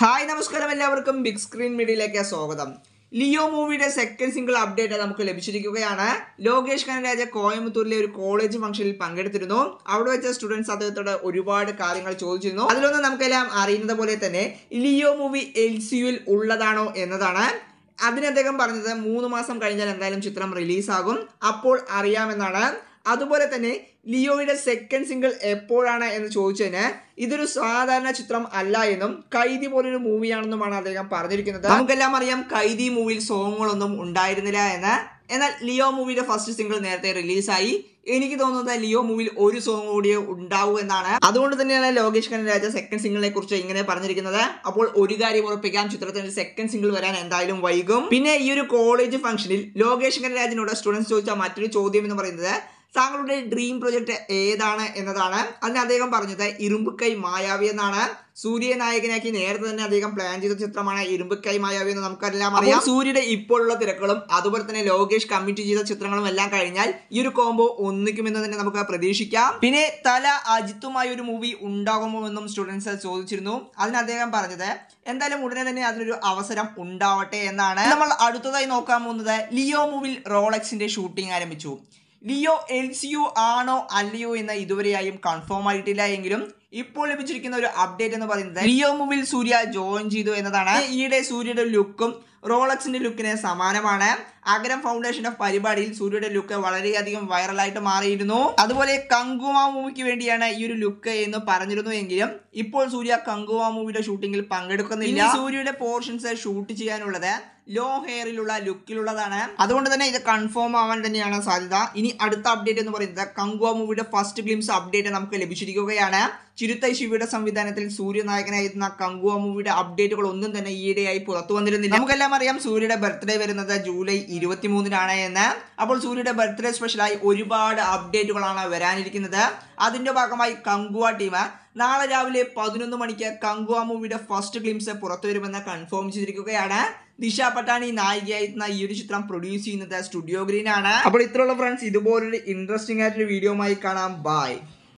hi നമസ്കാരം എല്ലാവർക്കും big screen മീഡിയയിലേക്ക് സ്വാഗതം ലിയോ മൂവിയുടെ സെക്കൻഡ് സിംഗിൾ അപ്ഡേറ്റ് നമുക്ക് ലഭിച്ചിരിക്കുകയാണ് ലോകേഷ് കനരാജ കോയമ്പത്തൂരിലെ ഒരു കോളേജ് ഫംഗ്ഷനിൽ പങ്കെടുത്തിരുന്നു അവിടെ വെച്ച സ്റ്റുഡൻസ് അദ്ദേഹത്തോട് ഒരുപാട് കാര്യങ്ങൾ ചോദിച്ചിരുന്നു അതിലൊന്ന് നമുക്കെല്ലാം അറിയുന്നത് പോലെ തന്നെ ലിയോ മൂവി എൽ സിയുൽ ഉള്ളതാണോ എന്നതാണ് അതിന് അദ്ദേഹം പറഞ്ഞത് മൂന്ന് മാസം കഴിഞ്ഞാൽ എന്തായാലും ചിത്രം റിലീസാകും അപ്പോൾ അറിയാമെന്നാണ് അതുപോലെ തന്നെ ലിയോയുടെ സെക്കൻഡ് സിംഗിൾ എപ്പോഴാണ് എന്ന് ചോദിച്ചതിന് ഇതൊരു സാധാരണ ചിത്രം അല്ല എന്നും കൈദി പോലൊരു മൂവിയാണെന്നുമാണ് അദ്ദേഹം പറഞ്ഞിരിക്കുന്നത് നമുക്കെല്ലാം അറിയാം കൈദി മൂവിയിൽ സോങ്ങുകളൊന്നും ഉണ്ടായിരുന്നില്ല എന്ന് എന്നാൽ ലിയോ മൂവിയുടെ ഫസ്റ്റ് സിംഗിൾ നേരത്തെ റിലീസായി എനിക്ക് തോന്നുന്നത് ലിയോ മൂവിയിൽ ഒരു സോങ് കൂടിയേ ഉണ്ടാവൂ എന്നാണ് അതുകൊണ്ട് തന്നെയാണ് ലോകേഷ് കനരാജ സെക്കൻഡ് സിംഗിളിനെ കുറിച്ച് ഇങ്ങനെ പറഞ്ഞിരിക്കുന്നത് അപ്പോൾ ഒരു കാര്യം ഉറപ്പിക്കാം ചിത്രത്തിന്റെ സെക്കൻഡ് സിംഗിൾ വരാൻ എന്തായാലും വൈകും പിന്നെ ഈ ഒരു കോളേജ് ഫംഗ്ഷനിൽ ലോകേഷ് കനരാജിനോട് സ്റ്റുഡൻസ് ചോദിച്ച മറ്റൊരു ചോദ്യം എന്ന് പറയുന്നത് താങ്കളുടെ ഡ്രീം പ്രൊജക്ട് ഏതാണ് എന്നതാണ് അതിന് അദ്ദേഹം പറഞ്ഞത് ഇരുമ്പുക്കൈ മായാവി എന്നാണ് സൂര്യ നായകനാക്കി നേരത്തെ തന്നെ അദ്ദേഹം പ്ലാൻ ചെയ്ത ചിത്രമാണ് ഇരുമ്പുക്കൈ മായാവി എന്ന് നമുക്കെല്ലാം അറിയാം സൂര്യയുടെ ഇപ്പോഴുള്ള തിരക്കുകളും അതുപോലെ തന്നെ ലോകേഷ് കമ്മിറ്റ് ചെയ്ത ചിത്രങ്ങളും എല്ലാം കഴിഞ്ഞാൽ ഈ ഒരു കോംബോ ഒന്നിക്കുമെന്ന് തന്നെ നമുക്ക് പ്രതീക്ഷിക്കാം പിന്നെ തല അജിത്തുമായ ഒരു മൂവി ഉണ്ടാകുമോ എന്നും സ്റ്റുഡൻസ് ചോദിച്ചിരുന്നു അതിന് അദ്ദേഹം പറഞ്ഞത് എന്തായാലും ഉടനെ തന്നെ അതിനൊരു അവസരം ഉണ്ടാവട്ടെ എന്നാണ് നമ്മൾ അടുത്തതായി നോക്കാൻ പോകുന്നത് ലിയോ മൂവിൽ റോളക്സിന്റെ ഷൂട്ടിംഗ് ആരംഭിച്ചു ലിയോ എൽ സി യു ആണോ അല്ലയോ എന്ന് ഇതുവരെയായും കൺഫേം ആയിട്ടില്ല എങ്കിലും ഇപ്പോൾ ലഭിച്ചിരിക്കുന്ന ഒരു അപ്ഡേറ്റ് എന്ന് പറയുന്നത് ലിയോ മൂവിൽ സൂര്യ ജോയിൻ ചെയ്തു എന്നതാണ് ഈയിടെ സൂര്യയുടെ ലുക്കും റോളക്സിന്റെ ലുക്കിന് സമാനമാണ് അഗ്രം ഫൗണ്ടേഷന്റെ പരിപാടിയിൽ സൂര്യയുടെ ലുക്ക് വളരെയധികം വൈറലായിട്ട് മാറിയിരുന്നു അതുപോലെ കങ്കുമ മൂവിക്ക് വേണ്ടിയാണ് ഈ ഒരു ലുക്ക് എന്ന് പറഞ്ഞിരുന്നു എങ്കിലും ഇപ്പോൾ സൂര്യ കങ്കുമ മൂവിയുടെ ഷൂട്ടിങ്ങിൽ പങ്കെടുക്കുന്നില്ല ഇനി സൂര്യയുടെ പോർഷൻസ് ഷൂട്ട് ചെയ്യാനുള്ളത് ലോ ഹെയറിലുള്ള ലുക്കിലുള്ളതാണ് അതുകൊണ്ട് തന്നെ ഇത് കൺഫേം ആവാൻ തന്നെയാണ് സാധ്യത ഇനി അടുത്ത അപ്ഡേറ്റ് എന്ന് പറയുന്നത് കങ്കുവ മൂവിയുടെ ഫസ്റ്റ് ഗ്ലിംസ് അപ്ഡേറ്റ് നമുക്ക് ലഭിച്ചിരിക്കുകയാണ് ചിരുത്തൈ ശിവയുടെ സംവിധാനത്തിൽ സൂര്യനായകനായിരുന്ന കങ്കുവ മൂവിയുടെ അപ്ഡേറ്റുകൾ ഒന്നും തന്നെ ഈയിടെയായി പുറത്തു വന്നിരുന്നില്ല നമുക്കെല്ലാം അറിയാം സൂര്യയുടെ ബർത്ത്ഡേ വരുന്നത് ജൂലൈ ഇരുപത്തിമൂന്നിനാണ് എന്ന് അപ്പോൾ സൂര്യയുടെ ബർത്ത്ഡേ സ്പെഷ്യലായി ഒരുപാട് അപ്ഡേറ്റുകളാണ് വരാനിരിക്കുന്നത് അതിന്റെ ഭാഗമായി കങ്കുവ ടീം നാളെ രാവിലെ പതിനൊന്ന് മണിക്ക് കങ്കുവ മൂവിയുടെ ഫസ്റ്റ് ഗ്ലിംസ് പുറത്തു വരുമെന്ന് കൺഫേം ചെയ്തിരിക്കുകയാണ് ദിശ പട്ടാണി നായികയായിരുന്ന ഈ ഒരു ചിത്രം പ്രൊഡ്യൂസ് ചെയ്യുന്നത് സ്റ്റുഡിയോ ഗ്രീൻ ആണ് അപ്പോൾ ഇത്രയുള്ള ഫ്രണ്ട്സ് ഇതുപോലൊരു ഇൻട്രസ്റ്റിംഗ് ആയിട്ടൊരു വീഡിയോ കാണാം ബൈ